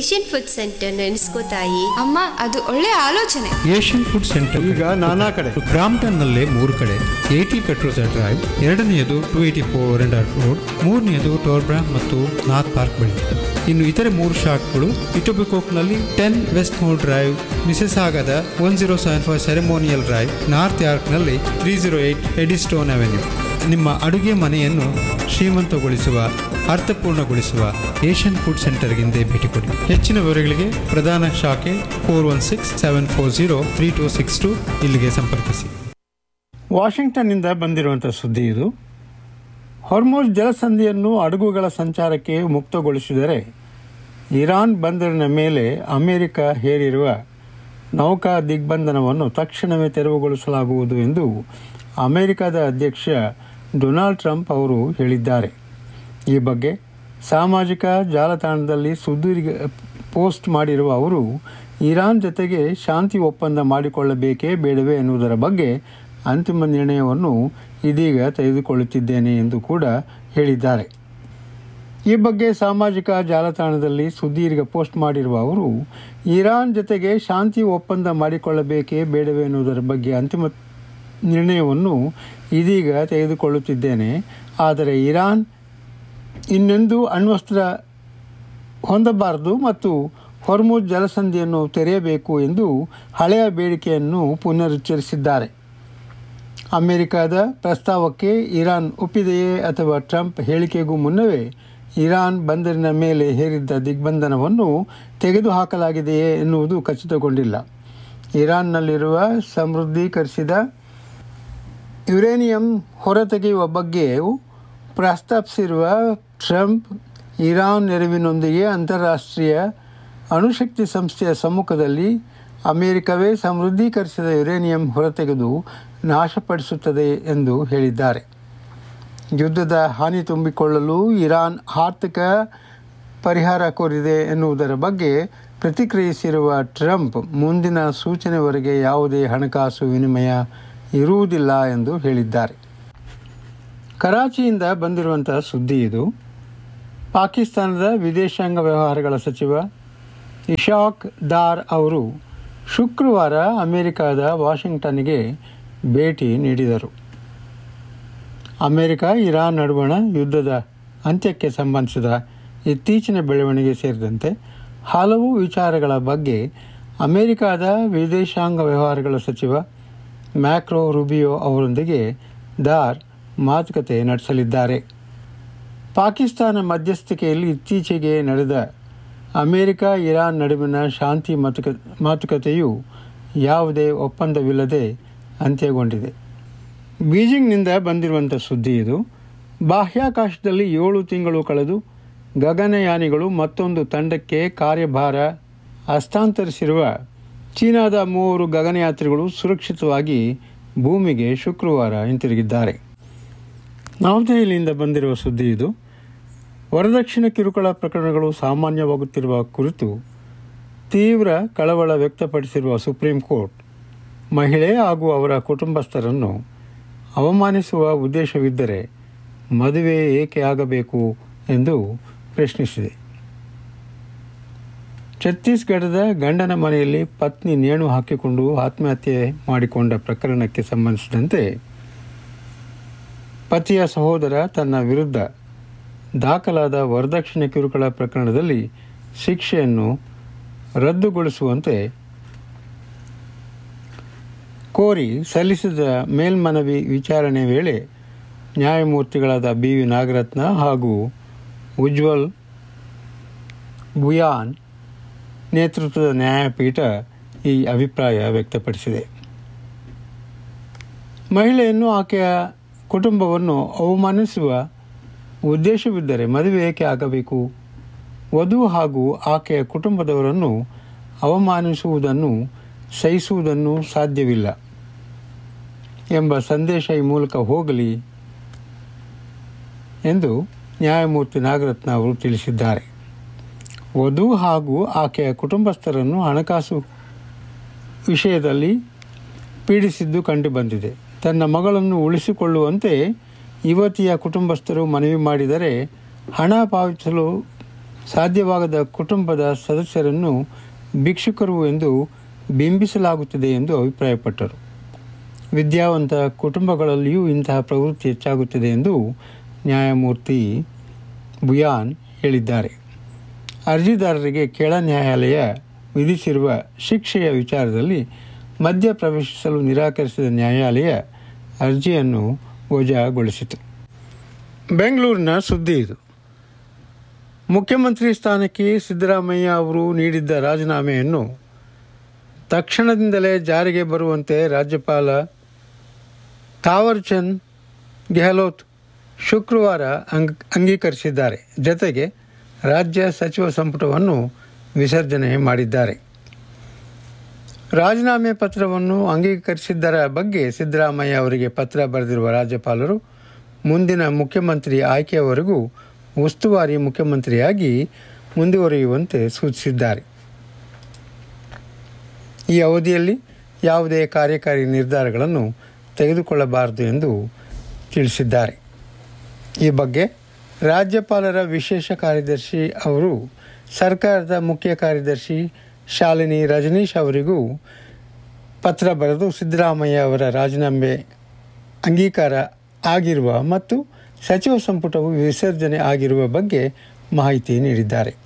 Asian food centre ನೆನೆಸ್ಕೋತಾಯಿ ಅಮ್ಮ ಅದು ಒಳ್ಳೆ ಆಲೋಚನೆ ಏಷ್ಯನ್ ಫುಡ್ ಸೆಂಟರ್ ಈಗ ನಾನಾ ಕಡೆ ಬ್ರಾಂಪ್ಟನ್ನಲ್ಲೇ ಮೂರು ಕಡೆ ಏಟಿ ಪೆಟ್ರೋಸ ಡ್ರೈವ್ ಎರಡನೆಯದು two eighty four Render Road ಮೂರನೆಯದು ಟೋರ್ಬ್ರಾ ಮತ್ತು ನಾರ್ತ್ ಪಾರ್ಕ್ ಬಳಿ ಇನ್ನು ಇತರೆ ಮೂರು ಶಾಟ್ಗಳು ಇಟೋಬಿಕೋಕ್ನಲ್ಲಿ ten Westmore Drive Mississauga one zero seven five Ceremonial Drive North ಯಾರ್ಕ್ನಲ್ಲಿ three zero eight Eddystone Avenue ನಿಮ್ಮ ಅಡುಗೆ ಮನೆಯನ್ನು ಶ್ರೀಮಂತಗೊಳಿಸುವ ಅರ್ಥಪೂರ್ಣಗೊಳಿಸುವ ಏಷ್ಯನ್ ಫುಡ್ ಸೆಂಟರ್ಗಿಂದೆ ಭೇಟಿ ಕೊಡಿ ಹೆಚ್ಚಿನ ವಿವರಗಳಿಗೆ ಪ್ರಧಾನ ಶಾಖೆ four one six seven four zero three two six two ಇಲ್ಲಿಗೆ ಸಂಪರ್ಕಿಸಿ ವಾಷಿಂಗ್ಟನ್ನಿಂದ ಬಂದಿರುವಂಥ ಸುದ್ದಿ ಇದು ಹೊರ್ಮೋಸ್ ಜಲಸಂಧಿಯನ್ನು ಹಡಗುಗಳ ಸಂಚಾರಕ್ಕೆ ಮುಕ್ತಗೊಳಿಸಿದರೆ ಇರಾನ್ ಬಂದರಿನ ಮೇಲೆ ಅಮೆರಿಕ ಹೇರಿರುವ ನೌಕಾ ದಿಗ್ಬಂಧನವನ್ನು ತಕ್ಷಣವೇ ತೆರವುಗೊಳಿಸಲಾಗುವುದು ಎಂದು ಅಮೆರಿಕದ ಅಧ್ಯಕ್ಷ ಡೊನಾಲ್ಡ್ ಟ್ರಂಪ್ ಅವರು ಹೇಳಿದ್ದಾರೆ ಈ ಬಗ್ಗೆ ಸಾಮಾಜಿಕ ಜಾಲತಾಣದಲ್ಲಿ ಸುದೀರ್ಘ ಪೋಸ್ಟ್ ಮಾಡಿರುವ ಅವರು ಇರಾನ್ ಜೊತೆಗೆ ಶಾಂತಿ ಒಪ್ಪಂದ ಮಾಡಿಕೊಳ್ಳಬೇಕೇ ಬೇಡವೇ ಎನ್ನುವುದರ ಬಗ್ಗೆ ಅಂತಿಮ ನಿರ್ಣಯವನ್ನು ಇದೀಗ ತೆಗೆದುಕೊಳ್ಳುತ್ತಿದ್ದೇನೆ ಎಂದು ಕೂಡ ಹೇಳಿದ್ದಾರೆ ಈ ಬಗ್ಗೆ ಸಾಮಾಜಿಕ ಜಾಲತಾಣದಲ್ಲಿ ಸುದೀರ್ಘ ಪೋಸ್ಟ್ ಮಾಡಿರುವ ಅವರು ಇರಾನ್ ಜೊತೆಗೆ ಶಾಂತಿ ಒಪ್ಪಂದ ಮಾಡಿಕೊಳ್ಳಬೇಕೇ ಬೇಡವೇ ಎನ್ನುವುದರ ಬಗ್ಗೆ ಅಂತಿಮ ನಿರ್ಣಯವನ್ನು ಇದೀಗ ತೆಗೆದುಕೊಳ್ಳುತ್ತಿದ್ದೇನೆ ಆದರೆ ಇರಾನ್ ಇನ್ನೆಂದೂ ಅಣ್ವಸ್ತ್ರ ಹೊಂದಬಾರದು ಮತ್ತು ಹೊರ್ಮುಜ್ ಜಲಸಂಧಿಯನ್ನು ತೆರೆಯಬೇಕು ಎಂದು ಹಳೆಯ ಬೇಡಿಕೆಯನ್ನು ಪುನರುಚ್ಚರಿಸಿದ್ದಾರೆ ಅಮೆರಿಕದ ಪ್ರಸ್ತಾವಕ್ಕೆ ಇರಾನ್ ಒಪ್ಪಿದೆಯೇ ಅಥವಾ ಟ್ರಂಪ್ ಹೇಳಿಕೆಗೂ ಮುನ್ನವೇ ಇರಾನ್ ಬಂದರಿನ ಮೇಲೆ ಹೇರಿದ್ದ ದಿಗ್ಬಂಧನವನ್ನು ತೆಗೆದುಹಾಕಲಾಗಿದೆಯೇ ಎನ್ನುವುದು ಖಚಿತಗೊಂಡಿಲ್ಲ ಇರಾನ್ನಲ್ಲಿರುವ ಸಮೃದ್ಧೀಕರಿಸಿದ ಯುರೇನಿಯಂ ಹೊರತೆಗೆಯುವ ಬಗ್ಗೆಯೂ ಪ್ರಸ್ತಾಪಿಸಿರುವ ಟ್ರಂಪ್ ಇರಾನ್ ನೆರವಿನೊಂದಿಗೆ ಅಂತಾರಾಷ್ಟ್ರೀಯ ಅಣುಶಕ್ತಿ ಸಂಸ್ಥೆಯ ಸಮ್ಮುಖದಲ್ಲಿ ಅಮೆರಿಕವೇ ಸಮೃದ್ಧೀಕರಿಸಿದ ಯುರೇನಿಯಂ ಹೊರತೆಗೆದು ನಾಶಪಡಿಸುತ್ತದೆ ಎಂದು ಹೇಳಿದ್ದಾರೆ ಯುದ್ಧದ ಹಾನಿ ತುಂಬಿಕೊಳ್ಳಲು ಇರಾನ್ ಆರ್ಥಿಕ ಪರಿಹಾರ ಕೋರಿದೆ ಎನ್ನುವುದರ ಬಗ್ಗೆ ಪ್ರತಿಕ್ರಿಯಿಸಿರುವ ಟ್ರಂಪ್ ಮುಂದಿನ ಸೂಚನೆವರೆಗೆ ಯಾವುದೇ ಹಣಕಾಸು ವಿನಿಮಯ ಇರುವುದಿಲ್ಲ ಎಂದು ಹೇಳಿದ್ದಾರೆ ಕರಾಚಿಯಿಂದ ಬಂದಿರುವಂತಹ ಸುದ್ದಿ ಇದು ಪಾಕಿಸ್ತಾನದ ವಿದೇಶಾಂಗ ವ್ಯವಹಾರಗಳ ಸಚಿವ ಇಶಾಕ್ ದಾರ್ ಅವರು ಶುಕ್ರವಾರ ಅಮೆರಿಕದ ವಾಷಿಂಗ್ಟನ್ಗೆ ಭೇಟಿ ನೀಡಿದರು ಅಮೆರಿಕ ಇರಾನ್ ನಡುವಣ ಯುದ್ಧದ ಅಂತ್ಯಕ್ಕೆ ಸಂಬಂಧಿಸಿದ ಇತ್ತೀಚಿನ ಬೆಳವಣಿಗೆ ಸೇರಿದಂತೆ ಹಲವು ವಿಚಾರಗಳ ಬಗ್ಗೆ ಅಮೆರಿಕದ ವಿದೇಶಾಂಗ ವ್ಯವಹಾರಗಳ ಸಚಿವ ಮ್ಯಾಕ್ರೋ ರುಬಿಯೋ ಅವರೊಂದಿಗೆ ದಾರ್ ಮಾತುಕತೆ ನಡೆಸಲಿದ್ದಾರೆ ಪಾಕಿಸ್ತಾನ ಮಧ್ಯಸ್ಥಿಕೆಯಲ್ಲಿ ಇತ್ತೀಚೆಗೆ ನಡೆದ ಅಮೆರಿಕ ಇರಾನ್ ನಡುವಿನ ಶಾಂತಿ ಮಾತುಕ ಮಾತುಕತೆಯು ಯಾವುದೇ ಒಪ್ಪಂದವಿಲ್ಲದೆ ಅಂತ್ಯಗೊಂಡಿದೆ ಬೀಜಿಂಗ್ನಿಂದ ಬಂದಿರುವಂಥ ಸುದ್ದಿ ಇದು ಬಾಹ್ಯಾಕಾಶದಲ್ಲಿ ಏಳು ತಿಂಗಳು ಕಳೆದು ಗಗನಯಾನಿಗಳು ಮತ್ತೊಂದು ತಂಡಕ್ಕೆ ಕಾರ್ಯಭಾರ ಹಸ್ತಾಂತರಿಸಿರುವ ಚೀನಾದ ಮೂವರು ಗಗನಯಾತ್ರಿಗಳು ಸುರಕ್ಷಿತವಾಗಿ ಭೂಮಿಗೆ ಶುಕ್ರವಾರ ಹಿಂತಿರುಗಿದ್ದಾರೆ ನವದೆಹಲಿಯಿಂದ ಬಂದಿರುವ ಸುದ್ದಿ ಇದು ವರದಕ್ಷಿಣೆ ಕಿರುಕುಳ ಪ್ರಕರಣಗಳು ಸಾಮಾನ್ಯವಾಗುತ್ತಿರುವ ಕುರಿತು ತೀವ್ರ ಕಳವಳ ವ್ಯಕ್ತಪಡಿಸಿರುವ ಸುಪ್ರೀಂ ಕೋರ್ಟ್ ಮಹಿಳೆ ಹಾಗೂ ಅವರ ಕುಟುಂಬಸ್ಥರನ್ನು ಅವಮಾನಿಸುವ ಉದ್ದೇಶವಿದ್ದರೆ ಮದುವೆ ಏಕೆ ಆಗಬೇಕು ಎಂದು ಪ್ರಶ್ನಿಸಿದೆ ಛತ್ತೀಸ್ಗಢದ ಗಂಡನ ಮನೆಯಲ್ಲಿ ಪತ್ನಿ ನೇಣು ಹಾಕಿಕೊಂಡು ಆತ್ಮಹತ್ಯೆ ಮಾಡಿಕೊಂಡ ಪ್ರಕರಣಕ್ಕೆ ಸಂಬಂಧಿಸಿದಂತೆ ಪತಿಯ ಸಹೋದರ ತನ್ನ ವಿರುದ್ಧ ದಾಖಲಾದ ವರದಕ್ಷಿಣೆ ಕಿರುಕುಳ ಪ್ರಕರಣದಲ್ಲಿ ಶಿಕ್ಷೆಯನ್ನು ರದ್ದುಗೊಳಿಸುವಂತೆ ಕೋರಿ ಸಲ್ಲಿಸಿದ ಮೇಲ್ಮನವಿ ವಿಚಾರಣೆ ವೇಳೆ ನ್ಯಾಯಮೂರ್ತಿಗಳಾದ ಬಿ ವಿ ನಾಗರತ್ನ ಹಾಗೂ ಉಜ್ವಲ್ ಬುಯಾನ್ ನೇತೃತ್ವದ ನ್ಯಾಯಪೀಠ ಈ ಅಭಿಪ್ರಾಯ ವ್ಯಕ್ತಪಡಿಸಿದೆ ಮಹಿಳೆಯನ್ನು ಆಕೆಯ ಕುಟುಂಬವನ್ನು ಅವಮಾನಿಸುವ ಉದ್ದೇಶವಿದ್ದರೆ ಮದುವೆ ಏಕೆ ಆಗಬೇಕು ವಧು ಹಾಗೂ ಆಕೆಯ ಕುಟುಂಬದವರನ್ನು ಅವಮಾನಿಸುವುದನ್ನು ಸಹಿಸುವುದನ್ನು ಸಾಧ್ಯವಿಲ್ಲ ಎಂಬ ಸಂದೇಶ ಈ ಮೂಲಕ ಹೋಗಲಿ ಎಂದು ನ್ಯಾಯಮೂರ್ತಿ ನಾಗರತ್ನ ಅವರು ತಿಳಿಸಿದ್ದಾರೆ ವಧು ಹಾಗೂ ಆಕೆಯ ಕುಟುಂಬಸ್ಥರನ್ನು ಹಣಕಾಸು ವಿಷಯದಲ್ಲಿ ಪೀಡಿಸಿದ್ದು ಕಂಡುಬಂದಿದೆ ತನ್ನ ಮಗಳನ್ನು ಉಳಿಸಿಕೊಳ್ಳುವಂತೆ ಯುವತಿಯ ಕುಟುಂಬಸ್ಥರು ಮನವಿ ಮಾಡಿದರೆ ಹಣ ಪಾವತಿಸಲು ಸಾಧ್ಯವಾಗದ ಕುಟುಂಬದ ಸದಸ್ಯರನ್ನು ಭಿಕ್ಷುಕರು ಎಂದು ಬಿಂಬಿಸಲಾಗುತ್ತದೆ ಎಂದು ಅಭಿಪ್ರಾಯಪಟ್ಟರು ವಿದ್ಯಾವಂತ ಕುಟುಂಬಗಳಲ್ಲಿಯೂ ಇಂತಹ ಪ್ರವೃತ್ತಿ ಹೆಚ್ಚಾಗುತ್ತದೆ ಎಂದು ನ್ಯಾಯಮೂರ್ತಿ ಬುಯಾನ್ ಹೇಳಿದ್ದಾರೆ ಅರ್ಜಿದಾರರಿಗೆ ಕೆಳ ನ್ಯಾಯಾಲಯ ವಿಧಿಸಿರುವ ಶಿಕ್ಷೆಯ ವಿಚಾರದಲ್ಲಿ ಮಧ್ಯ ಪ್ರವೇಶಿಸಲು ನಿರಾಕರಿಸಿದ ನ್ಯಾಯಾಲಯ ಅರ್ಜಿಯನ್ನು ವಜಾಗೊಳಿಸಿತು ಬೆಂಗಳೂರಿನ ಸುದ್ದಿ ಇದು ಮುಖ್ಯಮಂತ್ರಿ ಸ್ಥಾನಕ್ಕೆ ಸಿದ್ದರಾಮಯ್ಯ ಅವರು ನೀಡಿದ್ದ ರಾಜೀನಾಮೆಯನ್ನು ತಕ್ಷಣದಿಂದಲೇ ಜಾರಿಗೆ ಬರುವಂತೆ ರಾಜ್ಯಪಾಲ ತಾವರ್ಚಂದ್ ಗೆಹ್ಲೋಟ್ ಶುಕ್ರವಾರ ಅಂಗ್ ಅಂಗೀಕರಿಸಿದ್ದಾರೆ ಜತೆಗೆ ರಾಜ್ಯ ಸಚಿವ ಸಂಪುಟವನ್ನು ವಿಸರ್ಜನೆ ಮಾಡಿದ್ದಾರೆ ರಾಜೀನಾಮೆ ಪತ್ರವನ್ನು ಅಂಗೀಕರಿಸಿದ್ದರ ಬಗ್ಗೆ ಸಿದ್ದರಾಮಯ್ಯ ಅವರಿಗೆ ಪತ್ರ ಬರೆದಿರುವ ರಾಜ್ಯಪಾಲರು ಮುಂದಿನ ಮುಖ್ಯಮಂತ್ರಿ ಆಯ್ಕೆಯವರೆಗೂ ಉಸ್ತುವಾರಿ ಮುಖ್ಯಮಂತ್ರಿಯಾಗಿ ಮುಂದುವರಿಯುವಂತೆ ಸೂಚಿಸಿದ್ದಾರೆ ಈ ಅವಧಿಯಲ್ಲಿ ಯಾವುದೇ ಕಾರ್ಯಕಾರಿ ನಿರ್ಧಾರಗಳನ್ನು ತೆಗೆದುಕೊಳ್ಳಬಾರದು ಎಂದು ತಿಳಿಸಿದ್ದಾರೆ ಈ ಬಗ್ಗೆ ರಾಜ್ಯಪಾಲರ ವಿಶೇಷ ಕಾರ್ಯದರ್ಶಿ ಅವರು ಸರ್ಕಾರದ ಮುಖ್ಯ ಕಾರ್ಯದರ್ಶಿ ಶಾಲಿನಿ ರಜನೀಶ್ ಅವರಿಗೂ ಪತ್ರ ಬರೆದು ಸಿದ್ದರಾಮಯ್ಯ ಅವರ ರಾಜೀನಾಮೆ ಅಂಗೀಕಾರ ಆಗಿರುವ ಮತ್ತು ಸಚಿವ ಸಂಪುಟವು ವಿಸರ್ಜನೆ ಆಗಿರುವ ಬಗ್ಗೆ ಮಾಹಿತಿ ನೀಡಿದ್ದಾರೆ